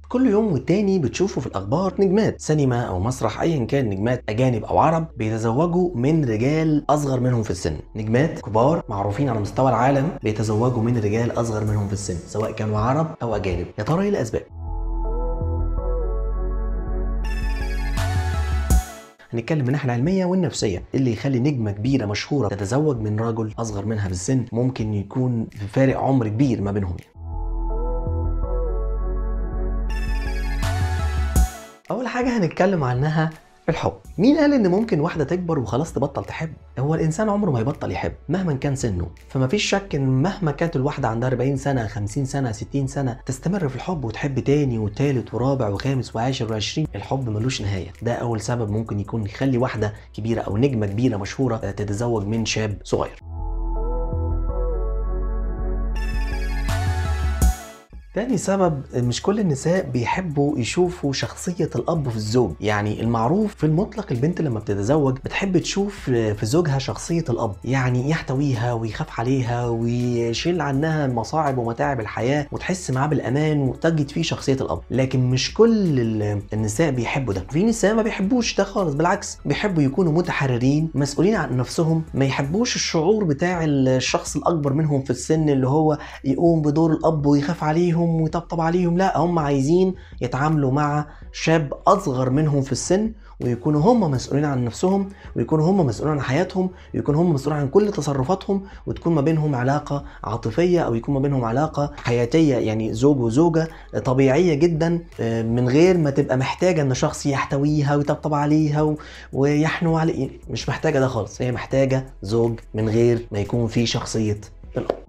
كل يوم والتاني بتشوفوا في الاخبار نجمات سينما او مسرح ايا كان نجمات اجانب او عرب بيتزوجوا من رجال اصغر منهم في السن نجمات كبار معروفين على مستوى العالم بيتزوجوا من رجال اصغر منهم في السن سواء كانوا عرب او اجانب يا ترى ايه الاسباب هنتكلم من الناحيه العلميه والنفسيه اللي يخلي نجمه كبيره مشهوره تتزوج من رجل اصغر منها في السن ممكن يكون في فارق عمر كبير ما بينهم يعني. اول حاجه هنتكلم عنها الحب مين قال ان ممكن واحده تكبر وخلاص تبطل تحب هو الانسان عمره ما يبطل يحب مهما كان سنه فما فيش شك ان مهما كانت الواحده عندها 40 سنه 50 سنه 60 سنه تستمر في الحب وتحب تاني وتالت ورابع وخامس وعاشر وعشرين الحب ملوش نهايه ده اول سبب ممكن يكون يخلي واحده كبيره او نجمه كبيره مشهوره تتزوج من شاب صغير تاني سبب مش كل النساء بيحبوا يشوفوا شخصية الأب في الزوج يعني المعروف في المطلق البنت لما بتتزوج بتحب تشوف في زوجها شخصية الأب يعني يحتويها ويخاف عليها ويشيل عنها مصاعب ومتاعب الحياة وتحس معاه بالأمان وتجد فيه شخصية الأب لكن مش كل النساء بيحبوا ده في نساء ما بيحبوش ده خالص بالعكس بيحبوا يكونوا متحررين مسؤولين عن نفسهم ما يحبوش الشعور بتاع الشخص الأكبر منهم في السن اللي هو يقوم بدور الأب ويخاف عليهم عليهم ويطبطب عليهم لا هم عايزين يتعاملوا مع شاب اصغر منهم في السن ويكونوا هم مسؤولين عن نفسهم ويكونوا هم مسؤولين عن حياتهم ويكونوا هم مسؤولين عن كل تصرفاتهم وتكون ما بينهم علاقه عاطفيه او يكون ما بينهم علاقه حياتيه يعني زوج وزوجه طبيعيه جدا من غير ما تبقى محتاجه ان شخص يحتويها ويطبطب عليها ويحنو عليه مش محتاجه ده خالص هي محتاجه زوج من غير ما يكون في شخصيه الاب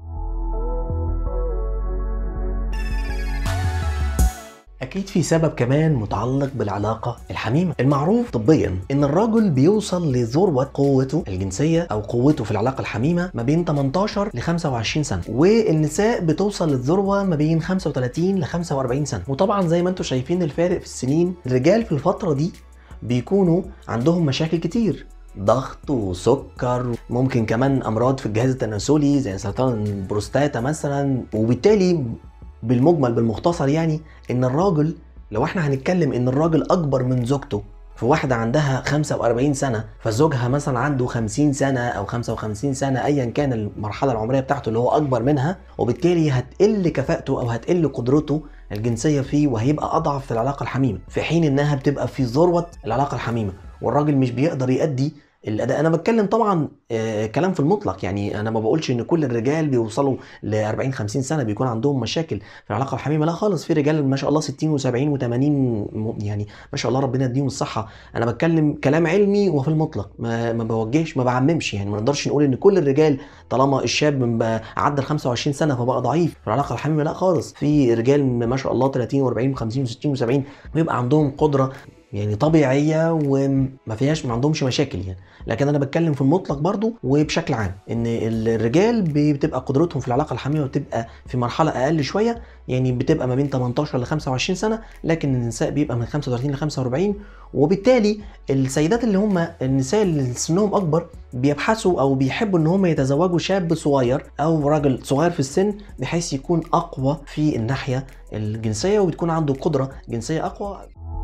اكيد في سبب كمان متعلق بالعلاقه الحميمه المعروف طبيا ان الرجل بيوصل لذروه قوته الجنسيه او قوته في العلاقه الحميمه ما بين 18 ل 25 سنه والنساء بتوصل للذروه ما بين 35 ل 45 سنه وطبعا زي ما انتم شايفين الفارق في السنين الرجال في الفتره دي بيكونوا عندهم مشاكل كتير ضغط وسكر ممكن كمان امراض في الجهاز التناسلي زي سرطان البروستاتا مثلا وبالتالي بالمجمل بالمختصر يعني ان الراجل لو احنا هنتكلم ان الراجل اكبر من زوجته في واحدة عندها 45 سنة فزوجها مثلا عنده 50 سنة أو 55 سنة أيا كان المرحلة العمرية بتاعته اللي هو أكبر منها وبالتالي هتقل كفاءته أو هتقل قدرته الجنسية فيه وهيبقى أضعف في العلاقة الحميمة في حين إنها بتبقى في ذروة العلاقة الحميمة والراجل مش بيقدر يأدي الاداء انا بتكلم طبعا آه كلام في المطلق يعني انا ما بقولش ان كل الرجال بيوصلوا ل 40 50 سنه بيكون عندهم مشاكل في العلاقه الحميمه لا خالص في رجال ما شاء الله 60 و70 و80 يعني ما شاء الله ربنا يديهم الصحه انا بتكلم كلام علمي وفي المطلق ما, ما بوجهش ما بعممش يعني ما نقدرش نقول ان كل الرجال طالما الشاب من عدى ال 25 سنه فبقى ضعيف في العلاقه الحميمه لا خالص في رجال ما شاء الله 30 و40 و50 و60 و70 بيبقى عندهم قدره يعني طبيعيه وما فيهاش ما عندهمش مشاكل يعني لكن انا بتكلم في المطلق برضو وبشكل عام ان الرجال بتبقى قدرتهم في العلاقه الحميمه بتبقى في مرحله اقل شويه يعني بتبقى ما بين 18 ل 25 سنه لكن النساء بيبقى من 35 ل 45 وبالتالي السيدات اللي هم النساء اللي سنهم اكبر بيبحثوا او بيحبوا ان هم يتزوجوا شاب صغير او راجل صغير في السن بحيث يكون اقوى في الناحيه الجنسيه وبتكون عنده قدره جنسيه اقوى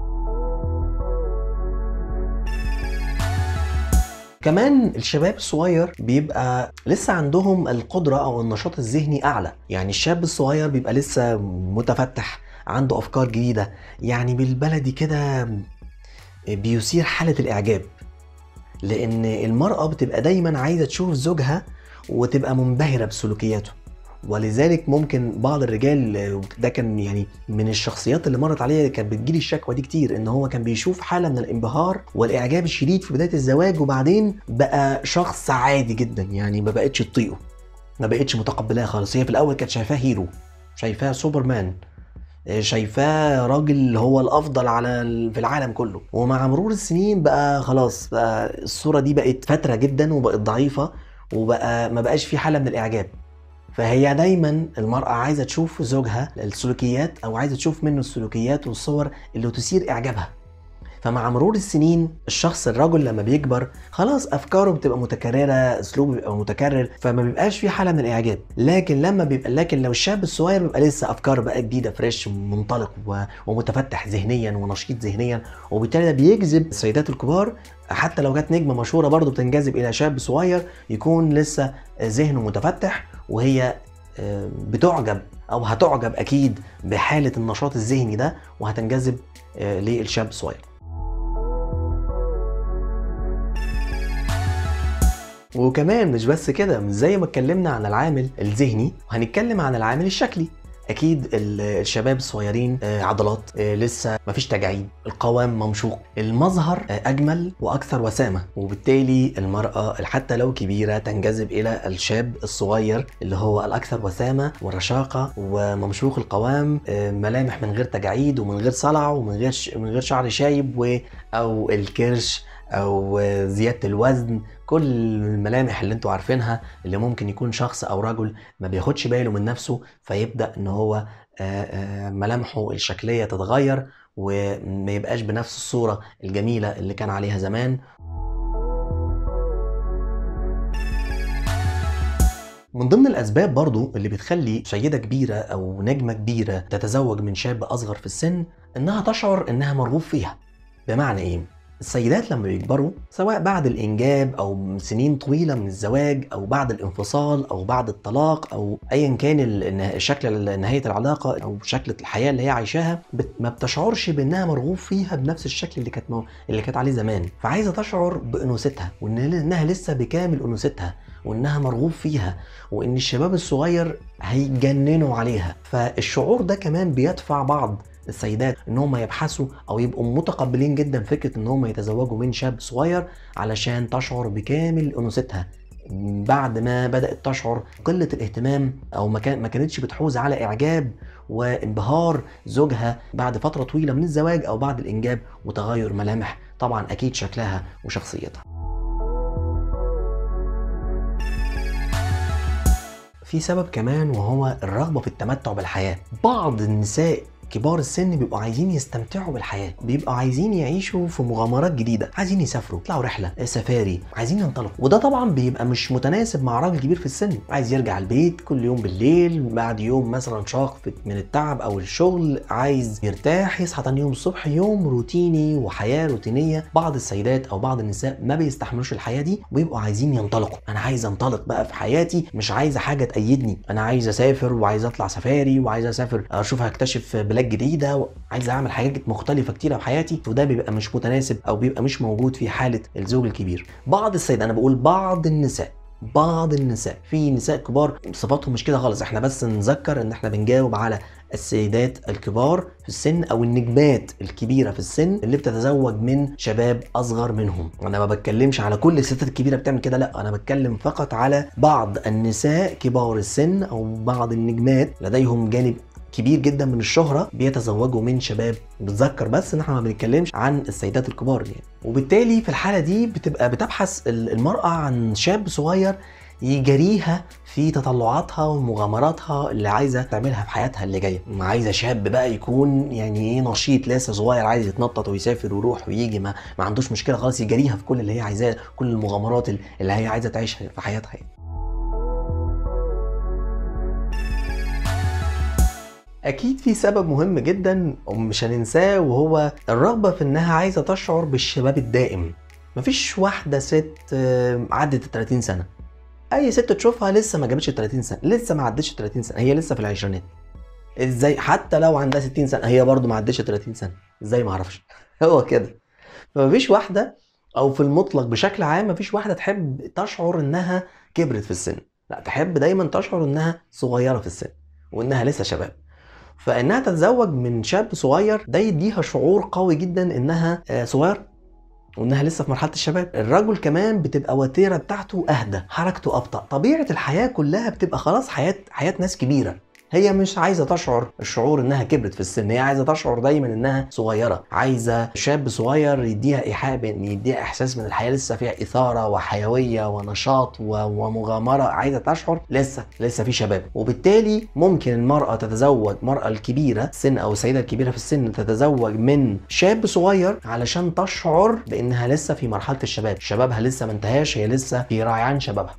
كمان الشباب الصغير بيبقى لسه عندهم القدرة أو النشاط الذهني أعلى يعني الشاب الصغير بيبقى لسه متفتح عنده أفكار جديدة يعني بالبلدي كده بيثير حالة الإعجاب لأن المرأة بتبقى دايما عايزة تشوف زوجها وتبقى منبهرة بسلوكياته ولذلك ممكن بعض الرجال ده كان يعني من الشخصيات اللي مرت عليا كانت بتجيلي الشكوى دي كتير ان هو كان بيشوف حاله من الانبهار والاعجاب الشديد في بدايه الزواج وبعدين بقى شخص عادي جدا يعني ما بقتش تطيقه ما بقتش متقبلاه خالص هي في الاول كانت شايفاه هيرو شايفاه سوبرمان شايفاه راجل هو الافضل على في العالم كله ومع مرور السنين بقى خلاص بقى الصوره دي بقت فتره جدا وبقت ضعيفه وبقى ما بقاش في حاله من الاعجاب فهي دايما المرأة عايزة تشوف زوجها السلوكيات أو عايزة تشوف منه السلوكيات والصور اللي تثير إعجابها فمع مرور السنين الشخص الرجل لما بيكبر خلاص افكاره بتبقى متكرره اسلوبه بيبقى متكرر فما بيبقاش في حاله من الاعجاب لكن لما بيبقى لكن لو الشاب الصغير بيبقى لسه افكار بقى جديده فريش منطلق ومتفتح ذهنيا ونشيط ذهنيا وبالتالي ده بيجذب السيدات الكبار حتى لو جت نجمه مشهوره برضه بتنجذب الى شاب صغير يكون لسه ذهنه متفتح وهي آه، بتعجب او هتعجب اكيد بحاله النشاط الذهني ده وهتنجذب آه، للشاب الصغير وكمان مش بس كده زي ما اتكلمنا عن العامل الذهني هنتكلم عن العامل الشكلي اكيد الشباب الصغيرين آه، عضلات آه، لسه مفيش تجاعيد القوام ممشوق المظهر آه، اجمل واكثر وسامه وبالتالي المراه حتى لو كبيره تنجذب الى الشاب الصغير اللي هو الاكثر وسامه ورشاقه وممشوق القوام ملامح من غير تجاعيد ومن غير صلع ومن غير من غير شعر شايب و او الكرش او زياده الوزن كل الملامح اللي انتوا عارفينها اللي ممكن يكون شخص او رجل ما بياخدش باله من نفسه فيبدا ان هو ملامحه الشكليه تتغير وما يبقاش بنفس الصوره الجميله اللي كان عليها زمان من ضمن الاسباب برضو اللي بتخلي سيده كبيره او نجمه كبيره تتزوج من شاب اصغر في السن انها تشعر انها مرغوب فيها بمعنى ايه السيدات لما بيكبروا سواء بعد الانجاب او سنين طويله من الزواج او بعد الانفصال او بعد الطلاق او ايا كان شكل نهايه العلاقه او شكل الحياه اللي هي عايشاها ما بتشعرش بانها مرغوب فيها بنفس الشكل اللي كانت اللي كانت عليه زمان فعايزه تشعر بانوثتها وانها لسه بكامل انوثتها وانها مرغوب فيها وان الشباب الصغير هيجننوا عليها فالشعور ده كمان بيدفع بعض السيدات ان هم يبحثوا او يبقوا متقبلين جدا فكره ان هم يتزوجوا من شاب صغير علشان تشعر بكامل انوثتها بعد ما بدات تشعر قله الاهتمام او ما كانتش بتحوز على اعجاب وانبهار زوجها بعد فتره طويله من الزواج او بعد الانجاب وتغير ملامح طبعا اكيد شكلها وشخصيتها في سبب كمان وهو الرغبه في التمتع بالحياه بعض النساء كبار السن بيبقوا عايزين يستمتعوا بالحياه بيبقوا عايزين يعيشوا في مغامرات جديده عايزين يسافروا يطلعوا رحله سفاري عايزين ينطلقوا وده طبعا بيبقى مش متناسب مع راجل كبير في السن عايز يرجع البيت كل يوم بالليل بعد يوم مثلا شاق من التعب او الشغل عايز يرتاح يصحى تاني يوم الصبح يوم روتيني وحياه روتينيه بعض السيدات او بعض النساء ما بيستحملوش الحياه دي وبيبقوا عايزين ينطلقوا انا عايز انطلق بقى في حياتي مش عايزه حاجه تأيدني انا عايز اسافر وعايز اطلع سفاري وعايز اسافر اشوف هكتشف بلاد حاجات جديده وعايز اعمل حاجات مختلفه كتيره في حياتي وده بيبقى مش متناسب او بيبقى مش موجود في حاله الزوج الكبير بعض السيدات انا بقول بعض النساء بعض النساء في نساء كبار صفاتهم مش كده خالص احنا بس نذكر ان احنا بنجاوب على السيدات الكبار في السن او النجمات الكبيره في السن اللي بتتزوج من شباب اصغر منهم انا ما بتكلمش على كل الستات الكبيره بتعمل كده لا انا بتكلم فقط على بعض النساء كبار السن او بعض النجمات لديهم جانب كبير جدا من الشهره بيتزوجوا من شباب بتذكر بس ان احنا ما بنتكلمش عن السيدات الكبار يعني وبالتالي في الحاله دي بتبقى بتبحث المراه عن شاب صغير يجريها في تطلعاتها ومغامراتها اللي عايزه تعملها في حياتها اللي جايه عايزه شاب بقى يكون يعني ايه نشيط لسه صغير عايز يتنطط ويسافر ويروح ويجي ما, ما عندوش مشكله خالص يجريها في كل اللي هي عايزاه كل المغامرات اللي هي عايزه تعيشها في حياتها يعني. اكيد في سبب مهم جدا ومش هننساه وهو الرغبه في انها عايزه تشعر بالشباب الدائم مفيش واحده ست آه، عدت ال 30 سنه اي ست تشوفها لسه ما جابتش ال 30 سنه لسه ما عدتش ال 30 سنه هي لسه في العشرينات ازاي حتى لو عندها 60 سنه هي برضو ما عدتش 30 سنه ازاي ما اعرفش هو كده فمفيش واحده او في المطلق بشكل عام مفيش واحده تحب تشعر انها كبرت في السن لا تحب دايما تشعر انها صغيره في السن وانها لسه شباب فانها تتزوج من شاب صغير ده يديها شعور قوي جدا انها آه، صغيره وانها لسه في مرحله الشباب الرجل كمان بتبقى وتيره بتاعته اهدى حركته ابطا طبيعه الحياه كلها بتبقى خلاص حياه حياه ناس كبيره هي مش عايزه تشعر الشعور انها كبرت في السن هي عايزه تشعر دايما انها صغيره عايزه شاب صغير يديها ايحاء بان يديها احساس من الحياه لسه فيها اثاره وحيويه ونشاط و- ومغامره عايزه تشعر لسه لسه في شباب وبالتالي ممكن المراه تتزوج المراه الكبيره السن او السيده الكبيره في السن تتزوج من شاب صغير علشان تشعر بانها لسه في مرحله الشباب شبابها لسه ما انتهاش هي لسه في ريعان شبابها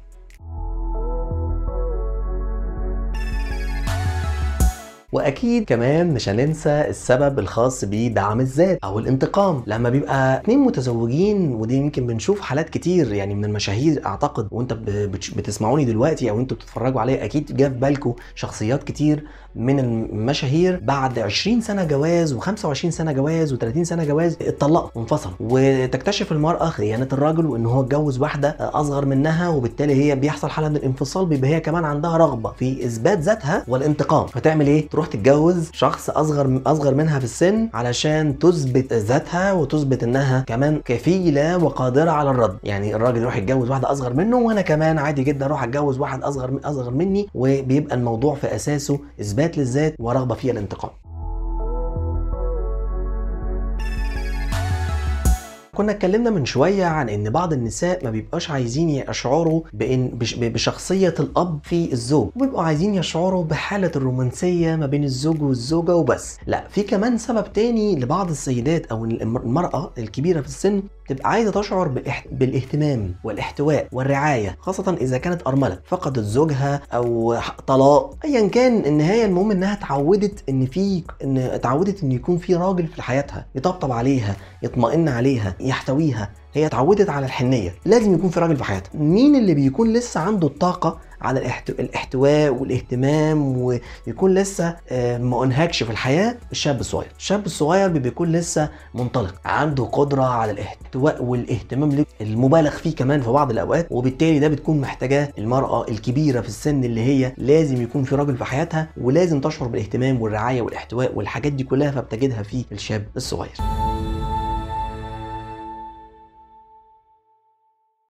واكيد كمان مش هننسى السبب الخاص بدعم الذات او الانتقام لما بيبقى اتنين متزوجين ودي يمكن بنشوف حالات كتير يعني من المشاهير اعتقد وانت ب- بتش- بتسمعوني دلوقتي او انتوا بتتفرجوا عليا اكيد جه في بالكم شخصيات كتير من المشاهير بعد 20 سنه جواز و25 سنه جواز و30 سنه جواز اتطلقوا وانفصلوا وتكتشف المراه خيانه الرجل وان هو اتجوز واحده اصغر منها وبالتالي هي بيحصل حاله من الانفصال بيبقى هي كمان عندها رغبه في اثبات ذاتها والانتقام فتعمل ايه تروح تتجوز شخص اصغر اصغر منها في السن علشان تثبت ذاتها وتثبت انها كمان كفيله وقادره على الرد يعني الراجل يروح يتجوز واحده اصغر منه وانا كمان عادي جدا اروح اتجوز واحد اصغر اصغر مني وبيبقى الموضوع في اساسه اثبات للذات ورغبه في الانتقام كنا اتكلمنا من شوية عن ان بعض النساء ما بيبقاش عايزين يشعروا بإن بش- بشخصية الأب في الزوج وبيبقوا عايزين يشعروا بحالة الرومانسية ما بين الزوج والزوجة وبس لا في كمان سبب تاني لبعض السيدات أو الم- المرأة الكبيرة في السن تبقى عايزة تشعر بالاح- بالاهتمام والاحتواء والرعاية خاصة إذا كانت أرملة فقدت زوجها أو ح- طلاق أيا كان النهاية المهم إنها اتعودت إن في إن اتعودت إن يكون في راجل في حياتها يطبطب عليها يطمئن عليها يحتويها هي اتعودت على الحنيه لازم يكون في راجل في حياتها مين اللي بيكون لسه عنده الطاقه على الاحت... الاحتواء والاهتمام ويكون لسه آه، ما انهكش في الحياه الشاب الصغير الشاب الصغير بي- بيكون لسه منطلق عنده قدره على الاحتواء والاهتمام لك- المبالغ فيه كمان في بعض الاوقات وبالتالي ده بتكون محتاجاه المراه الكبيره في السن اللي هي لازم يكون في راجل في حياتها ولازم تشعر بالاهتمام والرعايه والاحتواء والحاجات دي كلها فبتجدها في الشاب الصغير